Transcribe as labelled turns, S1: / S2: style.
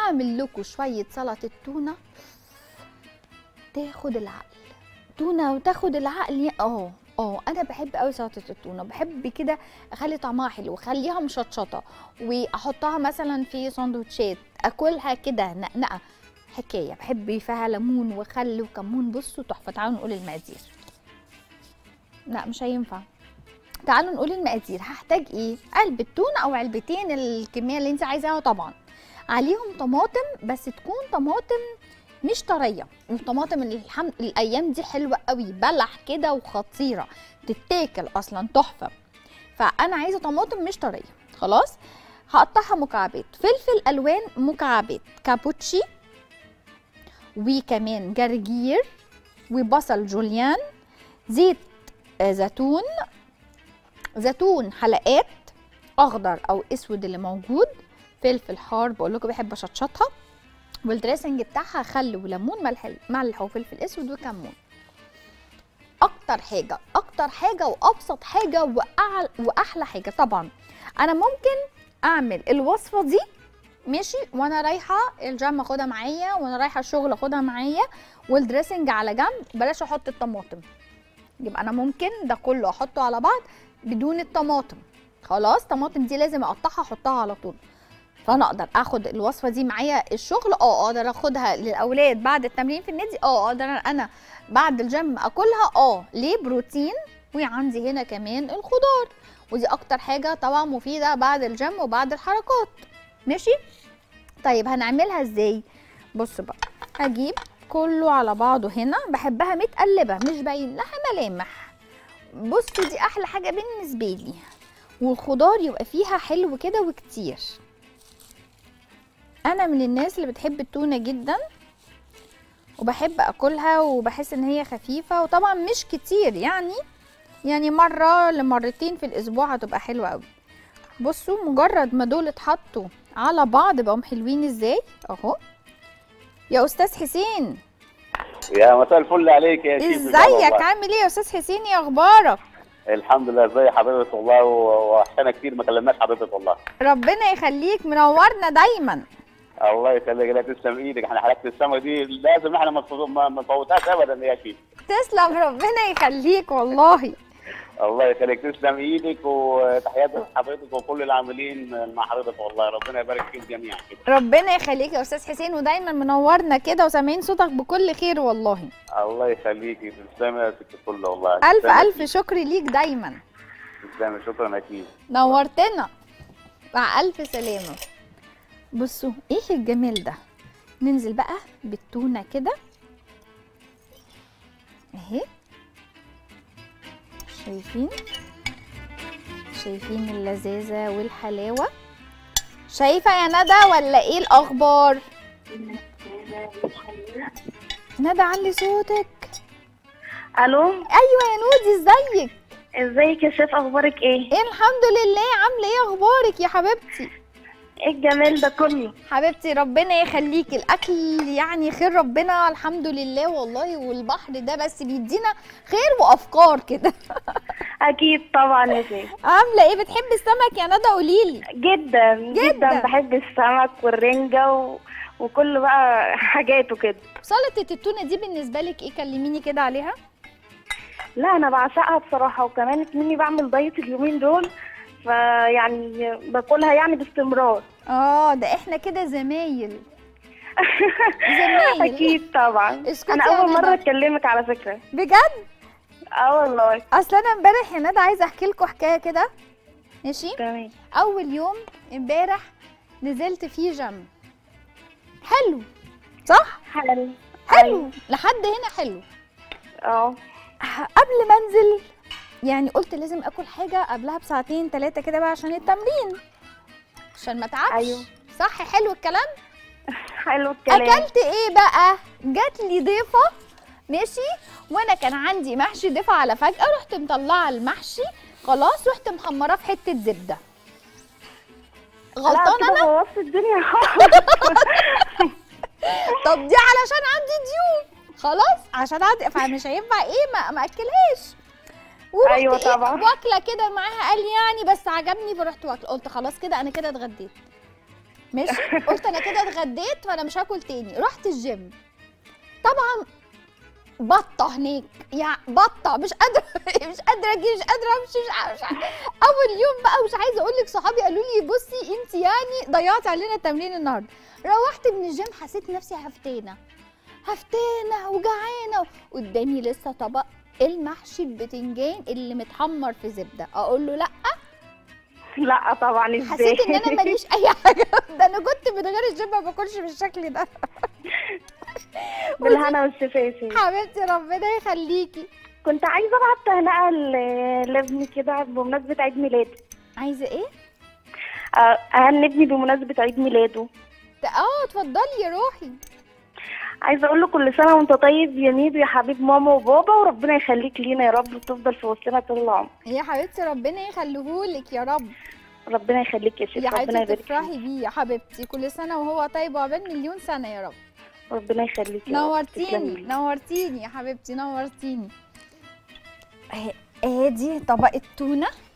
S1: هعمل لكم شويه سلطه تونه تاخد العقل تونه وتاخد العقل يا- اه اه انا بحب قوي سلطه التونه بحب كده اخلي طعمها حلو اخليها مشطشطه واحطها مثلا في سندوتشات اكلها كده نقنقه حكايه بحب فيها ليمون وخل وكمون بصوا تحفه تعالوا نقول المقادير لا مش هينفع تعالوا نقول المقادير هحتاج ايه علبه تونه او علبتين الكميه اللي انت عايزاها طبعا عليهم طماطم بس تكون طماطم مش طريه الطماطم الحم... الايام دي حلوه قوي بلح كده وخطيره تتاكل اصلا تحفه فانا عايزه طماطم مش طريه خلاص هقطعها مكعبات فلفل الوان مكعبات كابوتشي وكمان جرجير وبصل جوليان زيت آه، زيتون زيتون حلقات اخضر او اسود اللي موجود فلفل حار بقول لكم بحب اشطشطها والدريسنج بتاعها خل وليمون ملح ملح وفلفل اسود وكمون اكتر حاجه اكتر حاجه وابسط حاجه وأعل واحلى حاجه طبعا انا ممكن اعمل الوصفه دي ماشي وانا رايحه الجيم اخدها معايا وانا رايحه الشغل اخدها معايا والدريسنج على جنب بلاش احط الطماطم يبقى انا ممكن ده كله احطه على بعض بدون الطماطم خلاص الطماطم دي لازم اقطعها احطها على طول فانا اقدر اخد الوصفه دي معايا الشغل اه اقدر اخدها للاولاد بعد التمرين في النادي اه اقدر انا بعد الجيم اكلها اه ليه بروتين وعندي هنا كمان الخضار ودي اكتر حاجه طبعا مفيده بعد الجيم وبعد الحركات ماشي طيب هنعملها ازاي بص بقى هجيب كله على بعضه هنا بحبها متقلبه مش باين لها ملامح بصوا دي احلى حاجه بالنسبه لي والخضار يبقى فيها حلو كده وكتير انا من الناس اللي بتحب التونه جدا وبحب اكلها وبحس ان هي خفيفه وطبعا مش كتير يعني يعني مره لمرتين في الاسبوع هتبقى حلوه قوي بصوا مجرد ما دول اتحطوا على بعض بقوا حلوين ازاي اهو يا استاذ حسين
S2: يا مساء الفل عليك يا شيخ
S1: ازيك عامل ايه يا استاذ حسين يا اخبارك
S2: الحمد لله ازي حضرتك والله و- وحشنا كتير ما كلمناش حضرتك والله
S1: ربنا يخليك منورنا دايما
S2: الله يخليك لا تسلم ايدك احنا حلقه السما دي لازم احنا ما نفوت- ما ما نفوتهاش ابدا يا شيخ
S1: تسلم ربنا يخليك والله
S2: الله يخليك تسلم ايدك وتحياتي لحضرتك وكل العاملين مع حضرتك والله ربنا يبارك فيكم جميعا كده
S1: ربنا يخليك يا استاذ حسين ودايما منورنا كده وسامعين صوتك بكل خير والله
S2: الله يخليكي تسلمي يا ست الكل والله
S1: الف
S2: تسلمي
S1: الف
S2: أكيد.
S1: شكر ليك دايما
S2: تسلمي شكرا اكيد
S1: نورتنا مع الف سلامه بصوا ايه الجمال ده ننزل بقى بالتونه كده اهي شايفين شايفين اللذاذه والحلاوه شايفه يا ندى ولا ايه الاخبار ندى علي صوتك
S3: الو
S1: ايوه يا نودي ازيك
S3: ازيك يا شيف اخبارك ايه
S1: ايه الحمد لله عامله ايه اخبارك يا حبيبتي
S3: ايه الجمال ده كله
S1: حبيبتي ربنا يخليكي الاكل يعني خير ربنا الحمد لله والله والبحر ده بس بيدينا خير وافكار كده
S3: اكيد طبعا يا شيف
S1: عامله ايه بتحبي السمك يا ندى قوليلي
S3: جدا
S1: جداً.
S3: جدا بحب السمك والرنجة و... وكل بقى حاجاته كده
S1: سلطه التونه دي بالنسبه لك ايه كلميني كده عليها
S3: لا انا بعشقها بصراحة وكمان مني بعمل دايت اليومين دول فيعني باكلها يعني باستمرار
S1: اه ده احنا كده زمايل زمايل
S3: اكيد طبعا
S1: اسكتي
S3: انا
S1: يا
S3: اول
S1: ندى.
S3: مرة اكلمك على فكرة
S1: بجد
S3: اه والله
S1: اصل انا امبارح يا ندى عايزه احكي لكم حكايه كده ماشي
S3: تمام
S1: اول يوم امبارح نزلت فيه جيم حلو صح
S3: حلو
S1: حلو لحد هنا حلو
S3: اه
S1: قبل ما انزل يعني قلت لازم اكل حاجه قبلها بساعتين ثلاثه كده بقى عشان التمرين عشان ما اتعبش
S3: أيوه.
S1: صح حلو الكلام
S3: حلو الكلام
S1: اكلت ايه بقى جات لي ضيفه ماشي وانا كان عندي محشي ضيفه على فجاه رحت مطلعه المحشي خلاص رحت محمراه في حته زبده غلطانه
S3: لا
S1: انا
S3: كده بوظت الدنيا
S1: طب دي علشان عندي ضيوف خلاص عشان عندي فمش هينفع ايه ما ما اكلهاش ورحت
S3: أيوة
S1: إيه
S3: طبعا.
S1: واكله كده معاها قال لي يعني بس عجبني فرحت واكله قلت خلاص كده انا كده اتغديت ماشي قلت انا كده اتغديت فانا مش هاكل تاني رحت الجيم طبعا بطه هناك يا بطه مش قادره مش قادره اجي مش قادره امشي مش عارفه مش عارفة. اول يوم بقى مش عايزه اقول لك صحابي قالوا لي بصي انت يعني ضيعتي علينا التمرين النهارده روحت من الجيم حسيت نفسي هفتانه هفتانه وجعانه قدامي لسه طبق المحشي البتنجان اللي متحمر في زبده اقول له لا
S3: لا طبعا ازاي
S1: حسيت ان انا ماليش اي حاجه ده انا كنت من غير الجيم ما باكلش بالشكل ده
S3: بالهنا والشفا يا شيخ
S1: حبيبتي ربنا يخليكي
S3: كنت عايزه ابعت تهنئه ل- لابني كده بمناسبه عيد ميلاده
S1: عايزه ايه
S3: آه، اهني ابني بمناسبه عيد ميلاده
S1: ت- اه اتفضلي يا روحي
S3: عايزه اقول له كل سنه وانت طيب يا ميدو يا حبيب ماما وبابا وربنا يخليك لينا يا رب وتفضل في وسطنا طول العمر
S1: يا حبيبتي ربنا يخليهولك يا رب
S3: ربنا يخليك يا شيخ
S1: يا
S3: ربنا
S1: حبيبتي
S3: يبارك
S1: تفرحي
S3: فيك
S1: بيه يا حبيبتي كل سنه وهو طيب وعقبال مليون سنه يا رب
S3: ربنا يخليك يا رب.
S1: نورتيني
S3: تسلمي.
S1: نورتيني يا حبيبتي نورتيني اهي ادي طبق التونه